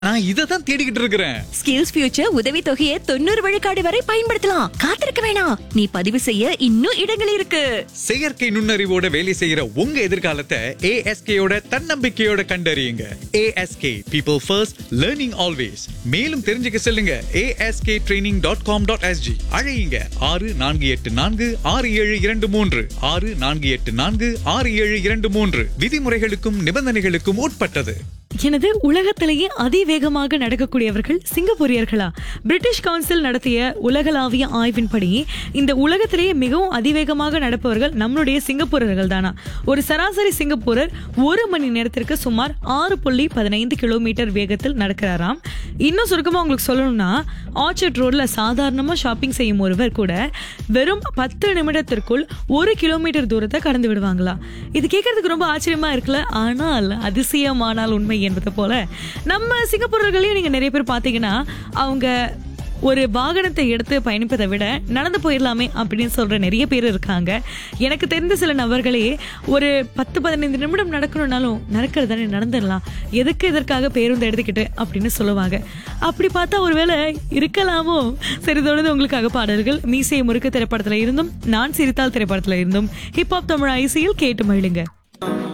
நான் இதை தான் தேடிக்கிட்டு இருக்கிறேன் ஸ்கில்ஸ் ஃபியூச்சர் உதவி தொகையை தொண்ணூறு விழுக்காடு வரை பயன்படுத்தலாம் காத்திருக்க வேணாம் நீ பதிவு செய்ய இன்னும் இடங்கள் இருக்கு செயற்கை நுண்ணறிவோட வேலை செய்யற உங்க எதிர்காலத்தை ஏஎஸ்கேயோட தன்னம்பிக்கையோட கண்டறியுங்க ASK people first learning always மேலும் தெரிஞ்சுக்க செல்லுங்க ASK training dot com dot SG அழையுங்க ஆறு நான்கு எட்டு நான்கு ஆறு ஏழு இரண்டு மூன்று ஆறு நான்கு எட்டு நான்கு ஆறு ஏழு இரண்டு மூன்று விதிமுறைகளுக்கும் நிபந்தனைகளுக்கும் உட்பட்டது எனது உலகத்திலேயே அதிவேகமாக நடக்கக்கூடியவர்கள் சிங்கப்பூரியர்களா பிரிட்டிஷ் கவுன்சில் நடத்திய உலகளாவிய ஆய்வின்படி இந்த உலகத்திலேயே மிகவும் அதிவேகமாக நடப்பவர்கள் நம்மளுடைய சிங்கப்பூரர்கள் தானா ஒரு சராசரி சிங்கப்பூரர் ஒரு மணி நேரத்திற்கு சுமார் ஆறு புள்ளி பதினைந்து கிலோமீட்டர் வேகத்தில் நடக்கிறாராம் இன்னும் சுருக்கமா உங்களுக்கு சொல்லணும்னா ஆர்ச்சர்ட் ரோட்ல சாதாரணமா ஷாப்பிங் செய்யும் ஒருவர் கூட வெறும் பத்து நிமிடத்திற்குள் ஒரு கிலோமீட்டர் தூரத்தை கடந்து விடுவாங்களா இது கேட்கறதுக்கு ரொம்ப ஆச்சரியமா இருக்குல்ல ஆனால் அதிசயமானால் உண்மை என்பது போல நம்ம சிங்கப்பூரர்களையும் நீங்க நிறைய பேர் பார்த்தீங்கன்னா அவங்க ஒரு வாகனத்தை எடுத்து பயணிப்பதை விட நடந்து போயிடலாமே அப்படின்னு சொல்ற நிறைய பேர் இருக்காங்க எனக்கு தெரிந்த சில நபர்களே ஒரு பத்து பதினைந்து நிமிடம் நடக்கணும்னாலும் நடக்கிறது தானே நடந்துடலாம் எதுக்கு இதற்காக பேருந்து எடுத்துக்கிட்டு அப்படின்னு சொல்லுவாங்க அப்படி பார்த்தா ஒருவேளை இருக்கலாமோ சரி தொடர்ந்து உங்களுக்காக பாடல்கள் மீசை முறுக்கு திரைப்படத்துல இருந்தும் நான் சிரித்தால் திரைப்படத்துல இருந்தும் ஹிப்ஹாப் தமிழ் ஐசியில் கேட்டு மகிழுங்க